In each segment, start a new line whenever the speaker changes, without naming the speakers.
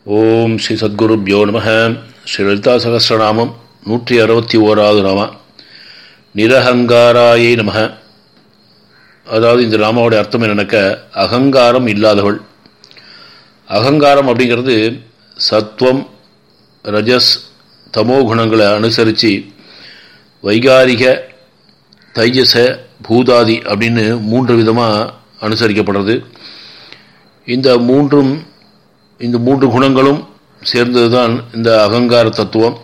ஓம் ஸ்ரீ சத்குருப்யோ நம ஸ்ரீ லலிதா சகசிரநாமம் நூற்றி அறுபத்தி ஓராவது நாம நிரஹங்காராயை நம அதாவது இந்த நாமாவோட அர்த்தம் என்னன்னாக்க அகங்காரம் இல்லாதவள் அகங்காரம் அப்படிங்கிறது சத்வம் ரஜஸ் தமோ குணங்களை அனுசரித்து வைகாரிக தைஜச பூதாதி அப்படின்னு மூன்று விதமாக அனுசரிக்கப்படுறது இந்த மூன்றும் இந்த மூன்று குணங்களும் சேர்ந்தது தான் இந்த அகங்கார தத்துவம்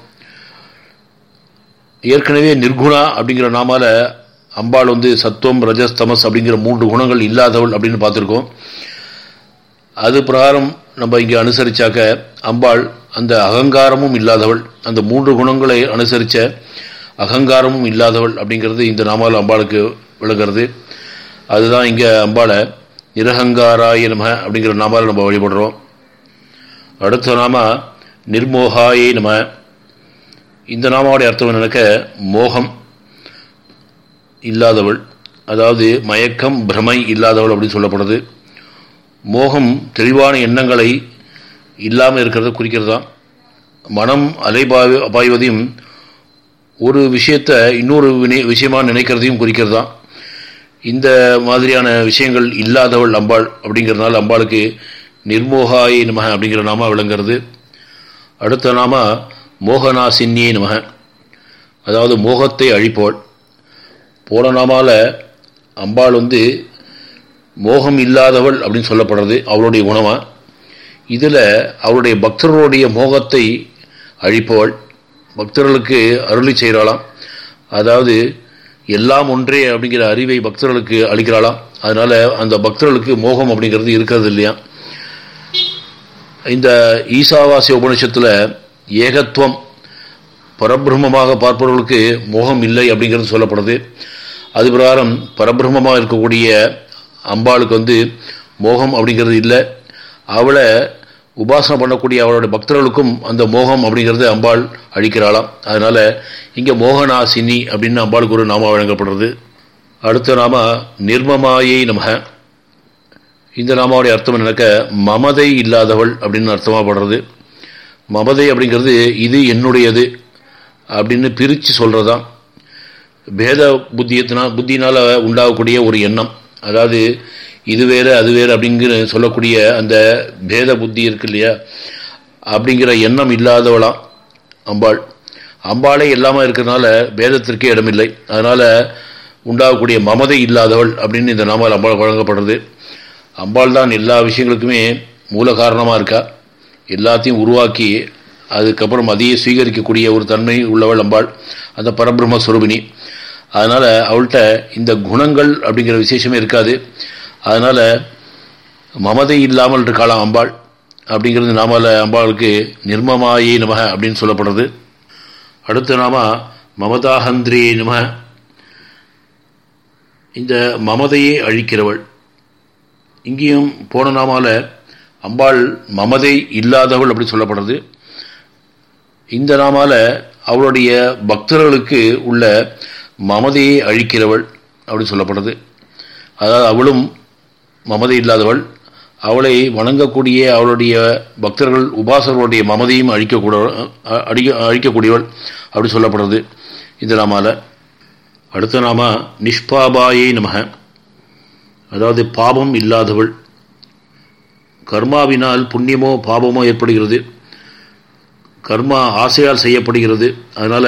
ஏற்கனவே நிர்குணா அப்படிங்கிற நாமால அம்பாள் வந்து சத்துவம் ரஜஸ் தமஸ் அப்படிங்கிற மூன்று குணங்கள் இல்லாதவள் அப்படின்னு பார்த்துருக்கோம் அது பிரகாரம் நம்ம இங்கே அனுசரிச்சாக்க அம்பாள் அந்த அகங்காரமும் இல்லாதவள் அந்த மூன்று குணங்களை அனுசரித்த அகங்காரமும் இல்லாதவள் அப்படிங்கிறது இந்த நாமால் அம்பாளுக்கு விளங்குறது அதுதான் இங்கே அம்பாளை நிரகங்காராய நம அப்படிங்கிற நாமால் நம்ம வழிபடுறோம் அடுத்த நாம நிர்மோகாயே நம இந்த நாமாவுடைய அர்த்தம் என்னக்க மோகம் இல்லாதவள் அதாவது மயக்கம் பிரமை இல்லாதவள் அப்படின்னு சொல்லப்படுது மோகம் தெளிவான எண்ணங்களை இல்லாமல் இருக்கிறத குறிக்கிறதாம் மனம் அலைபாய் பாய்வதையும் ஒரு விஷயத்தை இன்னொரு வினை விஷயமாக நினைக்கிறதையும் குறிக்கிறதாம் இந்த மாதிரியான விஷயங்கள் இல்லாதவள் அம்பாள் அப்படிங்கிறதுனால அம்பாளுக்கு நிர்மோகாயை நமக அப்படிங்கிற நாம விளங்குறது அடுத்த நாம மோகனாசின்யே நமக அதாவது மோகத்தை அழிப்போள் போன நாமால அம்பாள் வந்து மோகம் இல்லாதவள் அப்படின்னு சொல்லப்படுறது அவளுடைய குணமா இதில் அவருடைய பக்தர்களுடைய மோகத்தை அழிப்பவள் பக்தர்களுக்கு அருளி செய்கிறாளாம் அதாவது எல்லாம் ஒன்றே அப்படிங்கிற அறிவை பக்தர்களுக்கு அளிக்கிறாளாம் அதனால அந்த பக்தர்களுக்கு மோகம் அப்படிங்கிறது இருக்கிறது இல்லையா இந்த ஈசாவாசிய உபனிஷத்தில் ஏகத்துவம் பரபிரம்மமாக பார்ப்பவர்களுக்கு மோகம் இல்லை அப்படிங்கிறது சொல்லப்படுது அது பிரகாரம் பரபிரம்மமாக இருக்கக்கூடிய அம்பாளுக்கு வந்து மோகம் அப்படிங்கிறது இல்லை அவளை உபாசனை பண்ணக்கூடிய அவளுடைய பக்தர்களுக்கும் அந்த மோகம் அப்படிங்கிறது அம்பாள் அழிக்கிறாளாம் அதனால இங்கே மோகனாசினி அப்படின்னு அம்பாளுக்கு ஒரு நாம வழங்கப்படுறது அடுத்த நாம நிர்மமாயை நமக இந்த நாமாவுடைய அர்த்தம் என்னக்க மமதை இல்லாதவள் அப்படின்னு அர்த்தமாகப்படுறது மமதை அப்படிங்கிறது இது என்னுடையது அப்படின்னு பிரித்து சொல்கிறதான் பேத புத்தியத்தினா புத்தினால் உண்டாகக்கூடிய ஒரு எண்ணம் அதாவது இது வேறு அது வேறு அப்படிங்கிற சொல்லக்கூடிய அந்த பேத புத்தி இருக்கு இல்லையா அப்படிங்கிற எண்ணம் இல்லாதவளாம் அம்பாள் அம்பாளே இல்லாமல் இருக்கிறதுனால பேதத்திற்கே இடமில்லை அதனால் உண்டாகக்கூடிய மமதை இல்லாதவள் அப்படின்னு இந்த நாமால் அம்பாள் வழங்கப்படுறது அம்பாள் தான் எல்லா விஷயங்களுக்குமே மூல காரணமாக இருக்கா எல்லாத்தையும் உருவாக்கி அதுக்கப்புறம் அதையே சுவீகரிக்கக்கூடிய ஒரு தன்மை உள்ளவள் அம்பாள் அந்த பரபிரம்ம சுரூபினி அதனால் அவள்கிட்ட இந்த குணங்கள் அப்படிங்கிற விசேஷமே இருக்காது அதனால் மமதை இல்லாமல் இருக்கலாம் அம்பாள் அப்படிங்கிறது நாமால அம்பாளுக்கு நிர்மமாயே நமக அப்படின்னு சொல்லப்படுறது அடுத்த நாம மமதாஹந்திரே நம இந்த மமதையை அழிக்கிறவள் இங்கேயும் போன நாமால அம்பாள் மமதை இல்லாதவள் அப்படி சொல்லப்படுறது இந்த நாமால அவளுடைய பக்தர்களுக்கு உள்ள மமதையை அழிக்கிறவள் அப்படி சொல்லப்படுறது அதாவது அவளும் மமதை இல்லாதவள் அவளை வணங்கக்கூடிய அவளுடைய பக்தர்கள் உபாசர்களுடைய மமதையும் அழிக்கக்கூட அழிக்க அழிக்கக்கூடியவள் அப்படி சொல்லப்படுறது இந்த நாமால அடுத்த நாம நிஷ்பாபாயை நமக அதாவது பாபம் இல்லாதவள் கர்மாவினால் புண்ணியமோ பாபமோ ஏற்படுகிறது கர்மா ஆசையால் செய்யப்படுகிறது அதனால்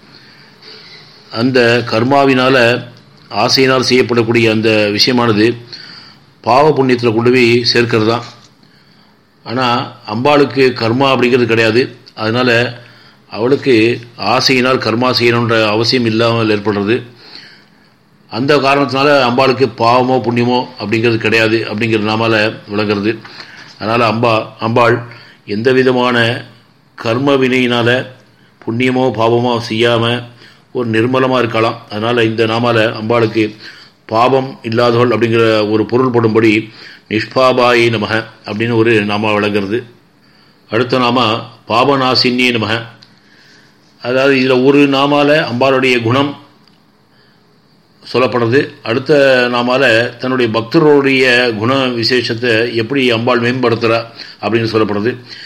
அந்த கர்மாவினால் ஆசையினால் செய்யப்படக்கூடிய அந்த விஷயமானது பாவ புண்ணியத்தில் கொண்டு போய் சேர்க்கிறது தான் ஆனால் அம்பாளுக்கு கர்மா அப்படிங்கிறது கிடையாது அதனால் அவளுக்கு ஆசையினால் கர்மா செய்யணுன்ற அவசியம் இல்லாமல் ஏற்படுறது அந்த காரணத்தினால அம்பாளுக்கு பாவமோ புண்ணியமோ அப்படிங்கிறது கிடையாது அப்படிங்கிற நாமால விளங்குறது அதனால் அம்பா அம்பாள் எந்த விதமான கர்ம வினையினால் புண்ணியமோ பாவமோ செய்யாமல் ஒரு நிர்மலமாக இருக்கலாம் அதனால் இந்த நாமால அம்பாளுக்கு பாவம் இல்லாதவள் அப்படிங்கிற ஒரு பொருள் படும்படி நிஷ்பாபாயை நமக அப்படின்னு ஒரு நாமா விளங்குறது அடுத்த நாம பாபநாசின்யே நமக அதாவது இதில் ஒரு நாமால அம்பாளுடைய குணம் சொல்லப்படுறது அடுத்த நாமால தன்னுடைய பக்தர்களுடைய குண விசேஷத்தை எப்படி அம்பாள் மேம்படுத்துகிறா அப்படின்னு சொல்லப்படுது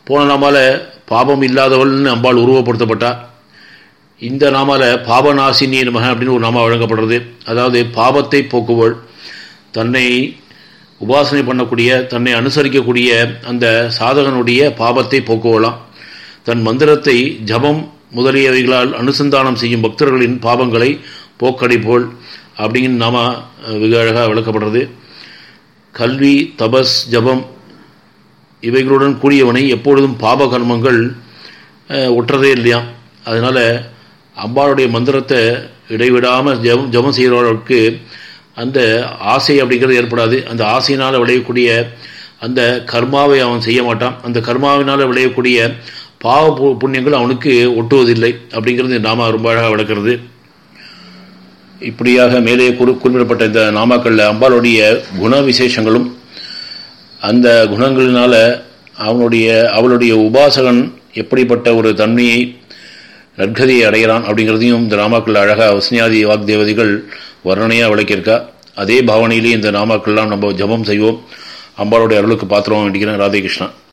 போன நாமால பாபம் இல்லாதவள்னு அம்பாள் உருவப்படுத்தப்பட்டா இந்த நாமால பாபநாசினி நமக அப்படின்னு ஒரு நாமா வழங்கப்படுறது அதாவது பாபத்தை போக்குவள் தன்னை உபாசனை பண்ணக்கூடிய தன்னை அனுசரிக்கக்கூடிய அந்த சாதகனுடைய பாபத்தை போக்குவலாம் தன் மந்திரத்தை ஜபம் முதலியவைகளால் அனுசந்தானம் செய்யும் பக்தர்களின் பாவங்களை போக்கடிப்போல் அப்படின்னு நாம வெகு அழகாக விளக்கப்படுறது கல்வி தபஸ் ஜபம் இவைகளுடன் கூடியவனை எப்பொழுதும் பாப கர்மங்கள் ஒட்டுறதே இல்லையா அதனால அம்பாளுடைய மந்திரத்தை இடைவிடாமல் ஜபம் ஜபம் செய்கிறவர்களுக்கு அந்த ஆசை அப்படிங்கிறது ஏற்படாது அந்த ஆசையினால் விளையக்கூடிய அந்த கர்மாவை அவன் செய்ய மாட்டான் அந்த கர்மாவினால் விளையக்கூடிய பாவ புண்ணியங்கள் அவனுக்கு ஒட்டுவதில்லை அப்படிங்கிறது நாம ரொம்ப அழகாக விளக்கிறது இப்படியாக மேலே குறி குறிப்பிடப்பட்ட இந்த நாமாக்களில் அம்பாளுடைய குண விசேஷங்களும் அந்த குணங்களினால அவனுடைய அவளுடைய உபாசகன் எப்படிப்பட்ட ஒரு தன்மையை நற்கதியை அடைகிறான் அப்படிங்கிறதையும் இந்த நாமாக்கள் அழகாக வசனியாதி வாக்தேவதிகள் வர்ணனையாக விளக்கியிருக்கா அதே பாவனையிலே இந்த நாமாக்கள்லாம் நம்ம ஜபம் செய்வோம் அம்பாளுடைய அருளுக்கு பாத்திரம் வேண்டிக்கிறேன் ராதே கிருஷ்ணா